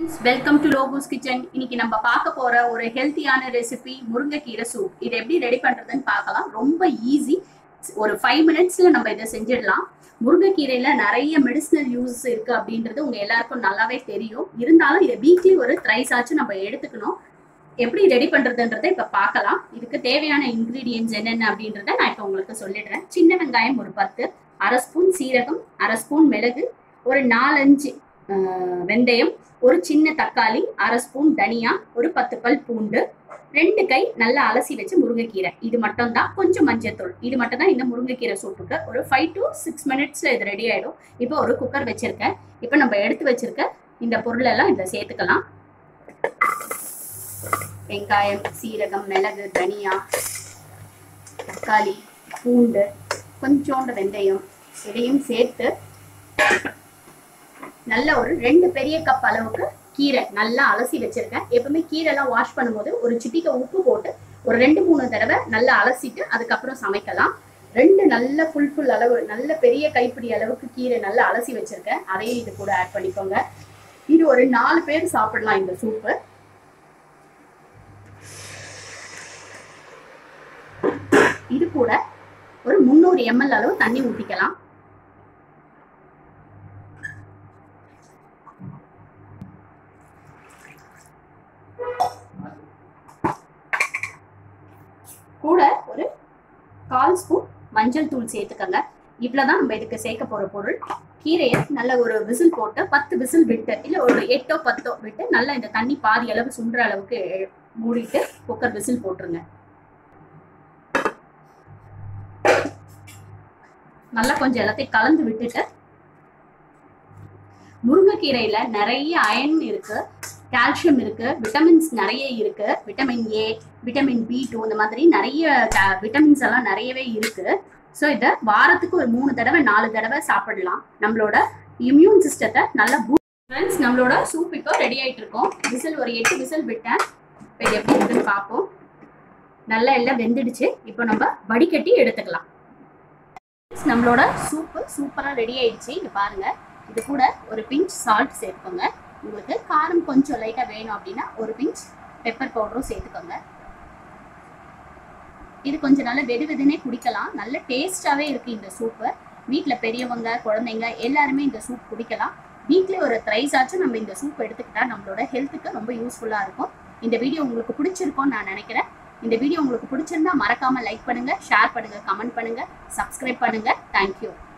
welcome to லோகூஸ் kitchen இன்னைக்கு நம்ம பார்க்க போற ஒரு ஹெல்த்தியான ரெசிபி முருங்கைக்கீரை சூப் இதை எப்படி ரெடி பண்றதுன்னு பார்க்கலாம் ரொம்ப ஈஸி ஒரு ஃபைவ் மினிட்ஸ்ல நம்ம இதை செஞ்சிடலாம் முருங்கைக்கீரையில நிறைய மெடிசினல் யூஸ் இருக்கு அப்படின்றது உங்க எல்லாருக்கும் நல்லாவே தெரியும் இருந்தாலும் இதை வீக்லி ஒரு த்ரைஸ் ஆச்சும் நம்ம எடுத்துக்கணும் எப்படி ரெடி பண்றதுன்றதை இப்ப பார்க்கலாம் இதுக்கு தேவையான இன்கிரீடியன்ஸ் என்னென்ன அப்படின்றத நான் இப்ப உங்களுக்கு சொல்லிடுறேன் சின்ன வெங்காயம் ஒரு பத்து அரை ஸ்பூன் சீரகம் அரை ஸ்பூன் மிளகு ஒரு நாலஞ்சு ஆஹ், வெந்தயம் ஒரு சின்ன தக்காளி அரை ஸ்பூன் தனியா ஒரு பத்து பல் பூண்டு ரெண்டு கை நல்லா அலசி வச்சு முருங்கைக்கீரை இது மட்டும் தான் கொஞ்சம் மஞ்சத்தூள் இது மட்டும் தான் இந்த முருங்கைக்கீரை சூப்புக்கு ஒரு ஃபைவ் டு சிக்ஸ் மினிட்ஸ்ல இது ரெடி ஆயிடும் இப்போ ஒரு குக்கர் வச்சிருக்கேன் இப்போ நம்ம எடுத்து வச்சிருக்க இந்த பொருள் எல்லாம் இதில் சேர்த்துக்கலாம் வெங்காயம் சீரகம் மிளகு தனியா தக்காளி பூண்டு கொஞ்சோண்டு வெந்தயம் இதையும் சேர்த்து நல்ல ஒரு ரெண்டு பெரிய கப் அளவுக்கு கீரை நல்லா அலசி வச்சிருக்கேன் எப்பவுமே கீரை எல்லாம் வாஷ் பண்ணும்போது ஒரு சிட்டிக்க உப்பு போட்டு ஒரு ரெண்டு மூணு தடவை நல்லா அலசிட்டு அதுக்கப்புறம் சமைக்கலாம் ரெண்டு நல்ல ஃபுல் ஃபுல் அளவு நல்ல பெரிய கைப்பிடி அளவுக்கு கீரை நல்லா அலசி வச்சிருக்கேன் அதையும் இது கூட ஆட் பண்ணிக்கோங்க இது ஒரு நாலு பேர் சாப்பிடலாம் இந்த சூப்பு இது கூட ஒரு முந்நூறு எம்எல் அளவு தண்ணி ஊற்றிக்கலாம் கூட ஒரு கால் ஸ்பூன் மஞ்சள் தூள் சேர்த்துக்கங்க இவ்வளவுதான் நம்ம இதுக்கு சேர்க்க போற பொருள் கீரையை நல்ல ஒரு விசில் போட்டு பத்து விசில் விட்டு இல்ல ஒரு எட்டோ பத்தோ விட்டு நல்லா இந்த தண்ணி பாதி அளவு சுண்டுற அளவுக்கு மூடிட்டு குக்கர் விசில் போட்டுருங்க நல்லா கொஞ்சம் எல்லாத்தையும் கலந்து விட்டுட்டு முருங்கைக்கீரையில நிறைய அயன் இருக்கு கால்சியம் இருக்கு விட்டமின்ஸ் நிறைய இருக்கு vitamin A vitamin B two இந்த மாதிரி நிறைய விட்டமின்ஸ் எல்லாம் நிறையவே இருக்கு ஸோ இதை வாரத்துக்கு ஒரு மூணு தடவை நாலு தடவை சாப்பிடலாம் நம்மளோட இம்யூன் சிஸ்டத்தை நல்லா ஃப்ரெண்ட்ஸ் நம்மளோட சூப் இப்போ ரெடி ஆயிட்டு இருக்கோம் விசில் ஒரு எட்டு விசில் விட்டேன் இப்போ இது எப்படி இருக்குன்னு பார்ப்போம் நல்லா எல்லாம் வெந்துடுச்சு இப்போ நம்ம வடிகட்டி எடுத்துக்கலாம் நம்மளோட சூப்பு சூப்பராக ரெடி ஆயிடுச்சு இங்க பாருங்க இது கூட ஒரு பிஞ்ச் சால்ட் சேர்த்துக்கோங்க உங்களுக்கு காரம் கொஞ்சம் லைட்டாக வேணும் அப்படின்னா ஒரு பிஞ்ச் பெப்பர் பவுடரும் சேர்த்துக்கோங்க இது கொஞ்சம் நல்ல வெது வெதுனே குடிக்கலாம் நல்ல டேஸ்டாகவே இருக்குது இந்த சூப்பு வீட்டில் பெரியவங்க குழந்தைங்க எல்லாருமே இந்த சூப் குடிக்கலாம் வீக்லி ஒரு த்ரைஸ் ஆச்சும் நம்ம இந்த சூப் எடுத்துக்கிட்டா நம்மளோட ஹெல்த்துக்கு ரொம்ப யூஸ்ஃபுல்லாக இருக்கும் இந்த வீடியோ உங்களுக்கு பிடிச்சிருக்கும்னு நான் நினைக்கிறேன் இந்த வீடியோ உங்களுக்கு பிடிச்சிருந்தா மறக்காம லைக் பண்ணுங்க ஷேர் பண்ணுங்க கமெண்ட் பண்ணுங்க சப்ஸ்கிரைப் பண்ணுங்க தேங்க்யூ